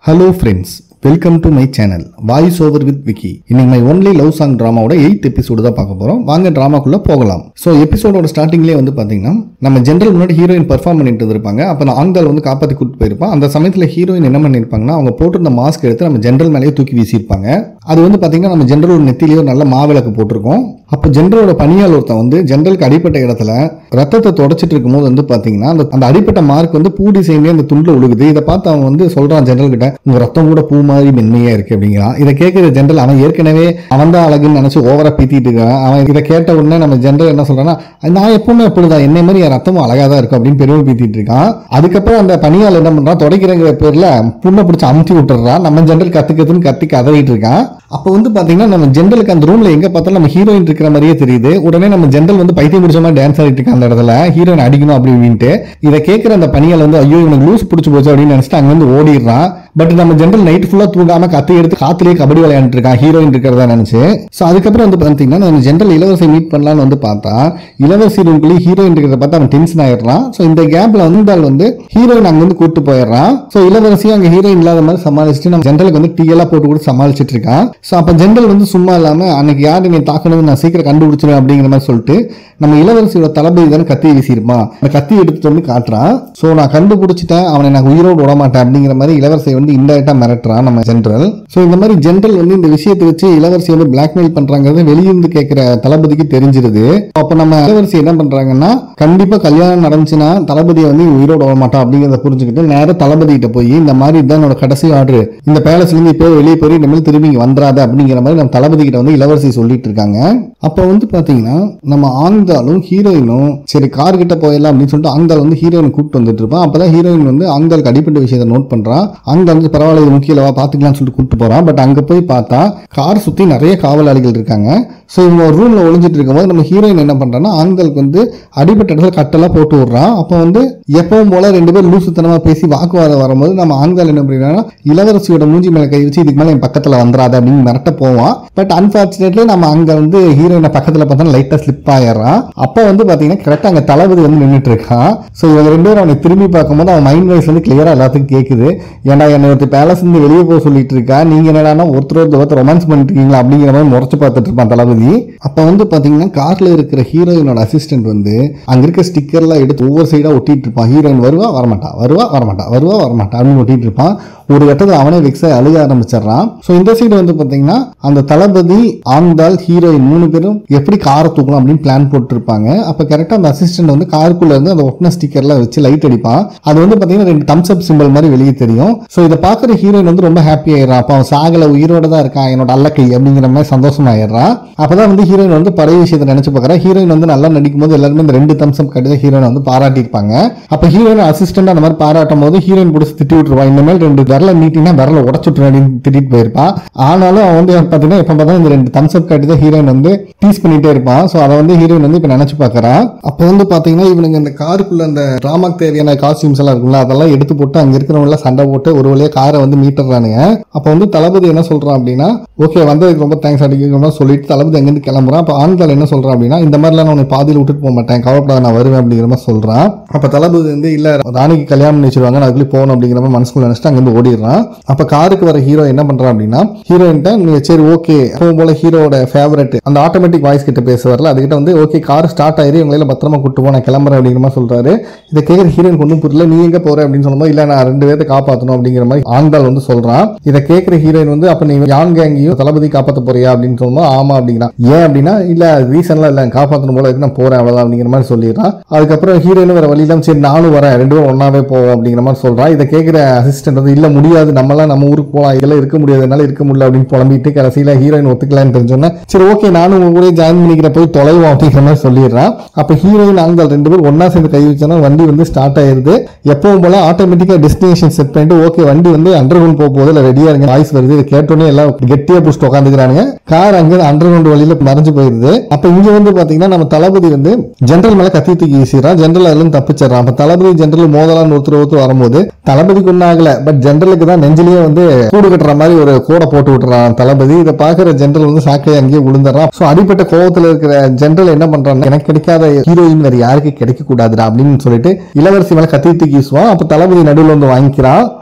hello friends welcome to my channel voice over with Vicky இன்னைக்கு my only love song ட்ராமாவோட eighth episode தான் பார்க்க போறோம் வாங்க ட்ராமாக்குள்ள போகலாம் ஸோ எபிசோடோட ஸ்டார்டிங்லேயே வந்து பார்த்தீங்கன்னா நம்ம ஜென்ரல் முன்னாடி ஹீரோயின் பெர்ஃபார்ம் பண்ணிட்டு இருப்பாங்க அப்போ நான் ஆண்கள் வந்து காப்பாற்றி கூட்டு போயிருப்பான் அந்த சமயத்தில் ஹீரோயின் என்ன பண்ணியிருப்பாங்கன்னா அவங்க போட்டிருந்த மாஸ்க் எடுத்து நம்ம ஜென்ரல் மேலேயே தூக்கி வீசியிருப்பாங்க அது வந்து பார்த்தீங்கன்னா நம்ம ஜென்ரல் நெத்திலேயே ஒரு நல்ல மாவிளக்கு போட்டிருக்கோம் அப்போ ஜென்ரலோட பணியாளர் ஒருத்தன் வந்து ஜென்ரலுக்கு அடிப்பட்ட இடத்துல ரத்தத்தை தொடச்சிட்டு இருக்கும்போது வந்து பார்த்தீங்கன்னா அந்த அந்த அடிப்பட்ட மார்க் வந்து பூ டிசைன்லேயே அந்த துண்டில் உழுகுது இதை பார்த்து அவன் வந்து சொல்கிறான் ஜென்ரல் கிட்ட உங்க ரத்தம் கூட பூ மாதிரி மென்மையா இருக்கு அப்படிங்கிறான் இதை கேட்குற ஜென்ரல் அவன் ஏற்கனவே அவன் தான் அழகுன்னு நினச்சி ஓவரா பீத்திட்டு இருக்கான் அவன் இதை கேட்ட உடனே நம்ம ஜென்ரல் என்ன சொல்றான்னா நான் எப்பவுமே அப்படிதான் என்னை மாதிரி என் ரத்தமும் அழகா தான் இருக்கும் அப்படின்னு பெருமை பீத்திட்டு இருக்கான் அதுக்கப்புறம் அந்த பணியாளர் என்ன பண்றான் தொடக்கிறங்கிற பேர்ல புண்ணை பிடிச்சி அமுத்தி விட்டுறான் நம்ம ஜென்ரல் கத்துக்கிறதுன்னு கத்தி கதறிட்டு இருக்கான் அப்போ வந்து பாத்தீங்கன்னா நம்ம ஜென்ரலுக்கு அந்த ரூம்ல எங்க பார்த்தாலும் நம்ம ஹீரோயின் இருக்கிற மாதிரியே தெரியுது உடனே நம்ம ஜென்ரல் வந்து பைத்தியம் பிடிச்ச மாதிரி டான்ஸ் ஆடிட்டு இருக்கான் அந்த இடத்துல ஹீரோயின் அடிக்கணும் அப்படி இப்படின்ட்டு இதை கேட்கிற அந்த பணியாளர் வந்து ஐயோ இவனுக்கு லூஸ் பிடிச்சி போச்சு அப்படின்னு நினைச்சிட்டு அங்க வந்து ஓடிடுறான் பட் நம்ம ஜென்ரல் நைட் ஃபுல்லா தூங்காம கத்தி எடுத்து காத்துலயே கபடி விளையாண்டுட்டு இருக்கான் ஹீரோயின் இருக்கிறதா நினைச்சு சோ அதுக்கப்புறம் வந்து பாத்தீங்கன்னா நம்ம ஜென்ரல் இளவரசி மீட் பண்ணலாம்னு வந்து பார்த்தா இளவரசி ரூம்குள்ளே ஹீரோயின் இருக்கிறத பார்த்து அவன் டென்ஷன் ஆயிடுறான் சோ இந்த கேப்ல வந்தால் வந்து ஹீரோயின் அங்க வந்து கூட்டு போயிடுறான் சோ இளவரசியும் அங்க ஹீரோயின் இல்லாத மாதிரி சமாளிச்சுட்டு நம்ம ஜென்ரலுக்கு வந்து டீ எல்லாம் போட்டு கூட சமாளிச்சிட்டு இருக்கான் சோ அப்ப ஜென்ரல் வந்து சும்மா இல்லாம அன்னைக்கு யார் நீ தாக்கணும்னு நான் சீக்கிரம் கண்டுபிடிச்சிருவேன் அப்படிங்கிற மாதிரி சொல்லிட்டு நம்ம இளவரசியோட தளபதி தானே கத்தி வீசியிருப்பான் அந்த கத்தி எடுத்துட்டு வந்து காட்டுறான் சோ நான் கண்டுபிடிச்சிட்டேன் அவனை நான் உயிரோடு விட மாட்டேன் அப்படிங்கிற மாதிரி இளவரசியை வந்து இன்டெரக்டா மிரட்டுறான் நம்ம ஜென்ரல் சோ இந்த மாதிரி ஜென்ரல் வந்து இந்த விஷயத்தை வச்சு இளவரசி வந்து பிளாக்மெயில் பண்றாங்கிறது வெளியிருந்து கேட்கிற தளபதிக்கு தெரிஞ்சிருது அப்ப நம்ம இளவரசி என்ன பண்றாங்கன்னா கண்டிப்பா கல்யாணம் நடந்துச்சுன்னா தளபதியை வந்து இவன் உயிரோட விட மாட்டான் அப்படிங்கிறத புரிஞ்சுக்கிட்டு நேரா தளபதி கிட்ட போய் இந்த மாதிரி இதான் என்னோட கடைசி ஆர்டர் இந்த பேலஸ்ல இருந்து இப்போ வெளியே போய் இனிமேல் திரும்பி இங்க வந்துடாத அப்படிங்கிற மாதிரி நம்ம தளபதி கிட்ட வந்து இளவரசி சொல்லிட்டு இருக்காங்க அப்ப வந்து பாத்தீங்கன்னா நம்ம ஆங்காலும் ஹீரோயினும் சரி கார் கிட்ட போயிடலாம் அப்படின்னு சொல்லிட்டு ஆங்கால் வந்து ஹீரோயின் கூப்பிட்டு வந்துட்டு இருப்பான் அப்பதான் ஹீரோயின் வந்து ஆங்காலுக்கு அடிப்பட்ட விஷயத்தை நோட் பண்றான் ஆங்கால் வந்து பரவாயில்ல இது முக்கியலவா பாத்துக்கலாம்னு சொல்லிட்டு கூப்பிட்டு போறான் பட் அங்க போய் பார்த்தா கார் சுத்தி நிறைய காவலாளிகள் இருக்காங்க ஸோ இவங்க ஒரு ரூம்ல ஒளிஞ்சிட்டு இருக்கும்போது நம்ம ஹீரோயின் என்ன பண்றான்னா ஆண்களுக்கு வந்து அடிப்பட்ட இடத்துல கட்டெல்லாம் போட்டு விடுறான் அப்போ வந்து எப்பவும் போல ரெண்டு பேரும் லூசுத்தனமா பேசி வாக்குவாதம் வரும்போது நம்ம ஆண்கள் என்ன பண்ணிடுறாங்கன்னா இளவரசியோட மூஞ்சி மேல கை வச்சு இதுக்கு மேல என் பக்கத்துல வந்துடாத அப்படின்னு மிரட்ட போவான் பட் அன்பார்ச்சுனேட்லி நம்ம அங்க வந்து ஹீரோயினை பக்கத்துல பார்த்தா லைட்டா ஸ்லிப் ஆயிடுறான் அப்போ வந்து பாத்தீங்கன்னா கரெக்டா அங்க தளபதி வந்து நின்றுட்டு இருக்கான் ஸோ இவங்க ரெண்டு பேரும் அவனை திரும்பி பார்க்கும்போது அவன் மைண்ட் வைஸ் வந்து கிளியரா எல்லாத்துக்கும் கேக்குது ஏன்டா என்னை ஒருத்தர் பேலஸ் இருந்து வெளியே போக சொல்லிட்டு இருக்கா நீங்க என்னடான்னா ஒருத்தர் ஒருத்தர் ரொமான்ஸ் பண்ணிட்டு இருக்கீங்களா அப்படிங்கிற மாதிரி முறைச்சு பார்த்துட்டு இருப்பான் தளபதி அப்ப வந்து பாத்தீங்கன்னா கார்ல இருக்கிற ஹீரோயினோட அசிஸ்டன்ட் வந்து அங்க இருக்க ஸ்டிக்கர்லாம் எடுத்து ஒவ்வொரு சைடா ஒட்டிட்டு இருப்பான் ஹீரோயின் வருவா வரமாட்டா வருவா வரமாட்டா வருவா வரமாட்டா அப்படின்னு ஒட்டிட்டு இருப்பான் ஒரு கட்டத்தில் அவனே வெக்ஸ அழுக ஆரம்பிச்சிடுறான் ஸோ இந்த சைடு வந்து பாத்தீங்கன்னா அந்த தளபதி ஆண்டாள் ஹீரோயின் மூணு பேரும் எப்படி காரை தூக்கலாம் அப்படின்னு பிளான் போட்டுருப்பாங்க அப்ப கரெக்டா அந்த அசிஸ்டன்ட் வந்து காருக்குள்ள இருந்து அந்த ஒட்டின ஸ்டிக்கர்லாம் வச்சு லைட் அடிப்பான் அது வந்து பாத்தீங்கன்னா ரெண்டு தம்ஸ் அப் சிம்பிள் மாதிரி வெளியே தெரியும் ஸோ இதை பார்க்குற ஹீரோயின் வந்து ரொம்ப ஹாப்பி ஆயிடுறான் அப்போ அவன் சாகல உயிரோட தான் இருக்கான் என்னோட அல்லக்கை அப்படிங்கிற மாதிரி சந்தோஷமாயிடுறான் அப்பதான் வந்து ஹீரோயின் வந்து பழைய விஷயத்தை நினைச்சு பார்க்கறா ஹீரோயின் வந்து நல்லா நடிக்கும் போது எல்லாருமே இந்த ரெண்டு தம்ஸ் அப் கட்டி ஹீரோயின் வந்து பாராட்டியிருப்பாங்க அப்ப ஹீரோயின் அசிஸ்டன்ட் அந்த மாதிரி பாராட்டும் போது ஹீரோயின் பிடிச்சி திட்டி விட்டுருவான் இனிமேல் ரெண்டு விரல நீட்டினா விரல உடச்சுட்டு அப்படின்னு திட்டிட்டு போயிருப்பான் ஆனாலும் அவன் வந்து பாத்தீங்கன்னா எப்ப பார்த்தா இந்த ரெண்டு தம்ஸ் அப் காட்டி தான் ஹீரோயின் வந்து டீஸ் பண்ணிட்டே இருப்பான் ஸோ அதை வந்து ஹீரோயின் வந்து இப்ப நினைச்சு பார்க்கறான் அப்போ வந்து பாத்தீங்கன்னா இவனுங்க இந்த காருக்குள்ள அந்த டிராமாக்கு தேவையான காஸ்டியூம்ஸ் எல்லாம் இருக்கும்ல அதெல்லாம் எடுத்து போட்டு அங்க இருக்கிறவங்க எல்லாம் சண்டை போட்டு ஒரு வழியா காரை வந்து மீட்டுறானுங்க அப்போ வந்து தளபதி என்ன சொல்றான் அப்படின்னா ஓகே வந்ததுக்கு ரொம்ப தேங்க்ஸ் அடிக்கணும் சொல்லிட்டு தளபதி அங்கிருந்து கிளம்புறான் அப்போ ஆண்கள் என்ன சொல்றான் அப்படின்னா இந்த மாதிரிலாம் நான் உன்னை பாதியில் விட்டுட்டு போக மாட்டேன் கவலைப்படாத நான் வருவேன் அப்படிங்கிற மாதிரி சொல்றான் அப்ப தளபதி வந்து இல்ல ராணிக்கு கல்யாணம் வச்சிருவாங்க நான் அதுக்குள்ளே போகணும் அப்படிங்கிற மாதிரி மனசுக்குள்ள நினைச்சிட்டு அங்கிருந்து ஓடிடுறான் அப்ப காருக்கு வர ஹீரோ என்ன பண்றான் அப்படின்னா ஹீரோயின்ட்ட நீங்க சரி ஓகே எப்பவும் போல ஹீரோட ஃபேவரட் அந்த ஆட்டோமேட்டிக் வாய்ஸ் கிட்ட பேசுவார்ல அதுகிட்ட வந்து ஓகே கார் ஸ்டார்ட் ஆயிரு இவங்கள பத்திரமா கூட்டு போ நான் கிளம்புறேன் அப்படிங்கிற மாதிரி சொல்றாரு இதை கேட்குற ஹீரோயின் ஒன்றும் புரியல நீ எங்க போற அப்படின்னு சொல்லும்போது இல்ல நான் ரெண்டு பேர்த்த காப்பாற்றணும் அப்படிங்கிற மாதிரி ஆண்டாள் வந்து சொல்றான் இதை கேட்குற ஹீரோயின் வந்து அப்ப நீ யான் கேங்கையும் தளபதி காப்பாற்ற போறியா அப்படின்னு சொல்லும்போது ஆமா அப்படிங்கிறான் ஏன் அப்படின்னா இல்ல ரீசன்லாம் இல்ல காப்பாற்றணும் போல இருக்கு நான் போறேன் அவ்வளவுதான் அப்படிங்கிற மாதிரி சொல்லிடுறான் அதுக்கப்புறம் ஹீரோயின் வேற வழி இல்லாம சரி நானும் வரேன் ரெண்டு பேரும் ஒன்னாவே போவோம் அப்படிங்கிற மாதிரி சொல்றான் இதை கேட்குற அசிஸ்டன்ட் வந்து இல்ல முடியாது நம்மளாம் நம்ம ஊருக்கு போலாம் இதெல்லாம் இருக்க முடியாது என்னால இருக்க முடியல அப்படின்னு புலம்பிட்டு கடைசியில ஹீரோயின் ஒத்துக்கலான்னு தெரிஞ்சோன்னே சரி ஓகே நானும் உங்க கூட ஜாயின் பண்ணிக்கிற போய் தொலைவோம் அப்படிங்கிற மாதிரி சொல்லிடுறான் அப்ப ஹீரோயின் ஆண்கள் ரெண்டு பேரும் ஒன்னா சேர்ந்து கை வச்சோன்னா வண்டி வந்து ஸ்டார்ட் ஆயிருது எப்பவும் போல ஆட்டோமேட்டிக்கா டெஸ்டினேஷன் செட் பண்ணிட்டு ஓகே வண்டி வந்து அண்டர் கிரவுண்ட் போக போகுது இல்ல ரெடியா இருங்க வாய்ஸ் வருது இதை கேட்டோன்னே எல்லாம் கெட்டியா புடிச்சிட்டு உட்காந்துக்கிறானுங்க கார் அங்க அண்டர் கிரவுண்ட் வழியில மறைஞ்சு போயிருது அப்ப இங்க வந்து பாத்தீங்கன்னா நம்ம தளபதி வந்து ஜென்ரல் மேல கத்தி தூக்கி வீசிடுறான் ஜென்ரல் அதுல இருந்து தப்பிச்சிடறான் அப்ப தளபதி ஜென்ரல் மோதலான்னு ஒருத்தர் ஒருத்தர் வரும்போது தளபதிக்கு ஒன்றும் ஆகல பட் ஜென்ரலுக்கு தான் நெஞ்சிலேயே வந்து கூடு கட்டுற மாதிரி ஒரு கூடை போட்டு விட்டுறான் தளபதி இதை பாக்குற ஜென்ரல் வந்து சாக்கையை அங்கேயே விழுந்துடுறான் சோ அடிப்பட்ட கோவத்துல இருக்கிற ஜென்ரல் என்ன பண்றான் எனக்கு கிடைக்காத ஹீரோயின் வேற யாருக்கு கிடைக்க கூடாதுடா அப்படின்னு சொல்லிட்டு இளவரசி மேல கத்தி தூக்கி வீசுவான் அப்ப தளபதி நடுவில் வந்து வாங்கிக்கிறான் சோ அப்ப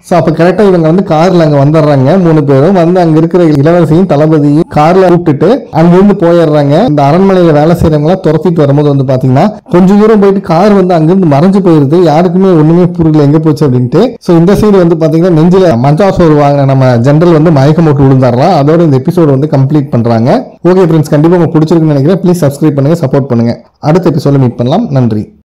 கரெக்டா இவங்க வந்து கார்ல அங்க வந்துடுறாங்க மூணு பேரும் வந்து அங்க இருக்கிற இளவரசியும் தளபதியும் கார்ல கூப்பிட்டுட்டு அங்கிருந்து போயிடுறாங்க இந்த அரண்மனையில வேலை செய்யறவங்க எல்லாம் துரத்திட்டு வரும்போது வந்து பாத்தீங்கன்னா கொஞ்ச தூரம் போயிட்டு கார் வந்து அங்கிருந்து மறைஞ்சு போயிருது யாருக்குமே ஒண்ணுமே புரியல எங்க போச்சு அப்படின்ட்டு சோ இந்த சைடு வந்து பாத்தீங்கன்னா நெஞ்சில மஞ்சா சோறு வாங்கின நம்ம ஜென்ரல் வந்து மயக்கம் போட்டு விழுந்தாரலாம் அதோட இந்த எபிசோடு வந்து கம்ப்ளீட் பண்றாங்க ஓகே ஃப்ரெண்ட்ஸ் கண்டிப்பா உங்களுக்கு பிடிச்சிருக்குன்னு நினைக்கிறேன் ப்ளீஸ் சப்ஸ்கிரைப் பண்ணுங்க சப்போர்ட் பண்ணுங்க அடுத்த எபிசோட மீட் பண்ணலாம் நன்றி